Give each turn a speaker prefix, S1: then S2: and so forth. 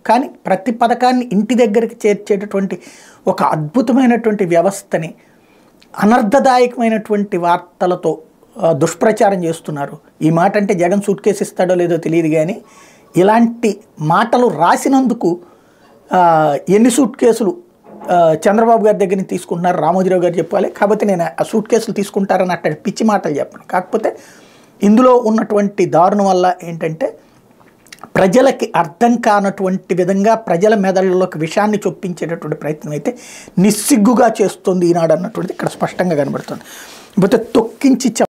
S1: కానీ ప్రతి పథకాన్ని ఇంటి దగ్గరికి చేర్చేటటువంటి ఒక అద్భుతమైనటువంటి వ్యవస్థని అనర్థదాయకమైనటువంటి వార్తలతో ఆ, దుష్ప్రచారం చేస్తున్నారు ఈ మాట అంటే జగన్ సూట్ కేసు ఇస్తాడో లేదో తెలియదు కానీ ఇలాంటి మాటలు రాసినందుకు ఆ, ఎన్ని సూట్ కేసులు ఆ, చంద్రబాబు గారి దగ్గర నుంచి తీసుకుంటున్నారు రామోజీరావు గారు చెప్పాలి కాకపోతే నేను ఆ సూట్ కేసులు తీసుకుంటారని అట్ట పిచ్చి మాటలు చెప్పను కాకపోతే ఇందులో ఉన్నటువంటి దారుణం వల్ల ఏంటంటే ప్రజలకి అర్థం కానటువంటి విధంగా ప్రజల మెదళ్ళలోకి విషయాన్ని చొప్పించేటటువంటి ప్రయత్నం అయితే నిస్సిగ్గుగా చేస్తుంది ఈనాడు అన్నటువంటిది ఇక్కడ స్పష్టంగా కనబడుతుంది పోతే తొక్కించి చెప్